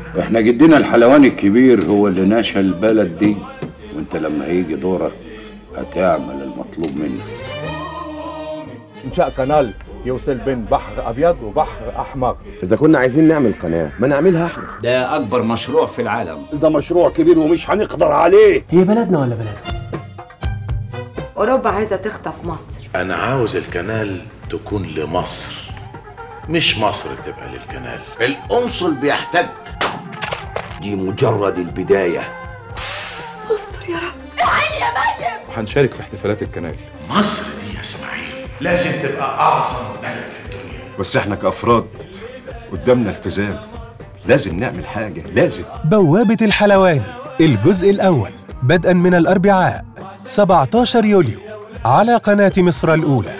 احنا جدنا الحلواني الكبير هو اللي نشأ البلد دي وانت لما هيجي دورك هتعمل المطلوب منك انشاء قناه يوصل بين بحر ابيض وبحر احمر اذا كنا عايزين نعمل قناه ما نعملها احنا ده أكبر مشروع في العالم ده مشروع كبير ومش هنقدر عليه هي بلدنا ولا بلدهم أوروبا عايزة تخطف مصر أنا عاوز الكنال تكون لمصر مش مصر تبقى للكنال القنصل بيحتاج دي مجرد البدايه استر يا رب وهنشارك في احتفالات الكنال مصر دي يا اسماعيل لازم تبقى أعظم بلد في الدنيا بس احنا كأفراد قدامنا التزام لازم نعمل حاجة لازم بوابة الحلواني الجزء الأول بدءا من الأربعاء 17 يوليو على قناة مصر الأولى